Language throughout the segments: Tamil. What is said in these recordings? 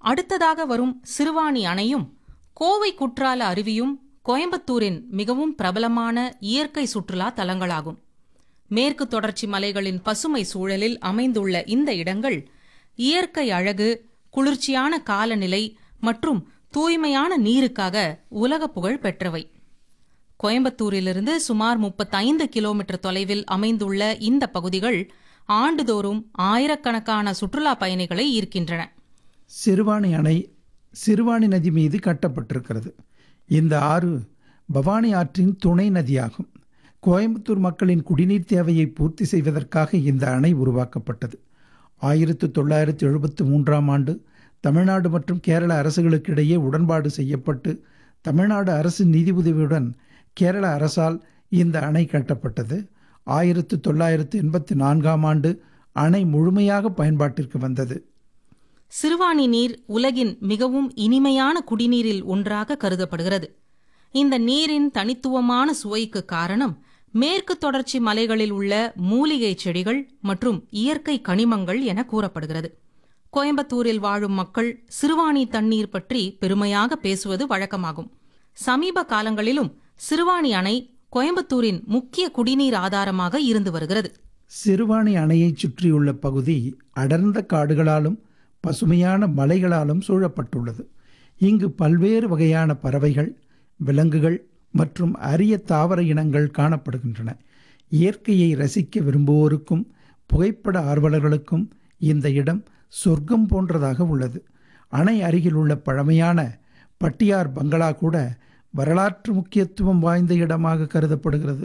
அடுத்ததாக வரும் சிறுவாணி அணையும் கோவை குற்றால அருவியும் கோயம்புத்தூரின் மிகவும் பிரபலமான இயற்கை சுற்றுலா தலங்களாகும் மேற்கு தொடர்ச்சி மலைகளின் பசுமை சூழலில் அமைந்துள்ள இந்த இடங்கள் இயற்கை அழகு குளிர்ச்சியான காலநிலை மற்றும் தூய்மையான நீருக்காக உலக புகழ் பெற்றவை கோயம்புத்தூரிலிருந்து சுமார் 35 கிலோமீட்டர் தொலைவில் அமைந்துள்ள இந்த பகுதிகள் ஆண்டுதோறும் ஆயிரக்கணக்கான சுற்றுலா பயணிகளை ஈர்க்கின்றன சிறுவாணி அணை சிறுவாணி நதி மீது கட்டப்பட்டிருக்கிறது இந்த ஆறு பவானி ஆற்றின் துணை நதியாகும் கோயம்புத்தூர் மக்களின் குடிநீர் தேவையை பூர்த்தி செய்வதற்காக இந்த அணை உருவாக்கப்பட்டது ஆயிரத்து தொள்ளாயிரத்து எழுபத்து மூன்றாம் ஆண்டு தமிழ்நாடு மற்றும் கேரள அரசுகளுக்கிடையே உடன்பாடு செய்யப்பட்டு தமிழ்நாடு அரசு நிதி உதவியுடன் கேரள அரசால் இந்த அணை கட்டப்பட்டது ஆயிரத்து தொள்ளாயிரத்து எண்பத்தி நான்காம் ஆண்டு அணை முழுமையாக பயன்பாட்டிற்கு வந்தது சிறுவாணி நீர் உலகின் மிகவும் இனிமையான குடிநீரில் ஒன்றாக கருதப்படுகிறது இந்த நீரின் தனித்துவமான சுவைக்கு காரணம் மேற்கு தொடர்ச்சி மலைகளில் உள்ள மூலிகை செடிகள் மற்றும் இயற்கை கனிமங்கள் என கூறப்படுகிறது கோயம்புத்தூரில் வாழும் மக்கள் சிறுவாணி தண்ணீர் பற்றி பெருமையாக பேசுவது வழக்கமாகும் சமீப காலங்களிலும் சிறுவாணி அணை கோயம்புத்தூரின் முக்கிய குடிநீர் ஆதாரமாக இருந்து வருகிறது சிறுவாணி அணையைச் சுற்றியுள்ள பகுதி அடர்ந்த காடுகளாலும் பசுமையான மலைகளாலும் சூழப்பட்டுள்ளது இங்கு பல்வேறு வகையான பறவைகள் விலங்குகள் மற்றும் அரிய தாவர இனங்கள் காணப்படுகின்றன இயற்கையை ரசிக்க விரும்புவோருக்கும் புகைப்பட ஆர்வலர்களுக்கும் இந்த இடம் சொர்க்கம் போன்றதாக உள்ளது அணை அருகில் உள்ள பழமையான பட்டியார் பங்களா கூட வரலாற்று முக்கியத்துவம் வாய்ந்த இடமாக கருதப்படுகிறது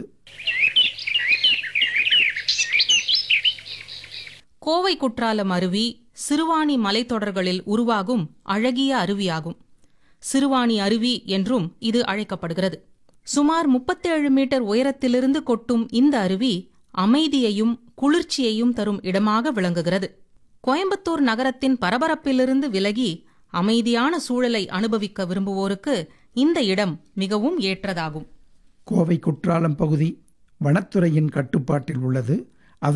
கோவை குற்றாலம் அருவி சிறுவாணி மலைத்தொடர்களில் உருவாகும் அழகிய அருவியாகும் சிறுவாணி அருவி என்றும் இது அழைக்கப்படுகிறது சுமார் 37 மீட்டர் உயரத்திலிருந்து கொட்டும் இந்த அருவி அமைதியையும் குளிர்ச்சியையும் தரும் இடமாக விளங்குகிறது கோயம்புத்தூர் நகரத்தின் பரபரப்பிலிருந்து விலகி அமைதியான சூழலை அனுபவிக்க விரும்புவோருக்கு இந்த இடம் மிகவும் ஏற்றதாகும் கோவை குற்றாலம் பகுதி வனத்துறையின் கட்டுப்பாட்டில் உள்ளது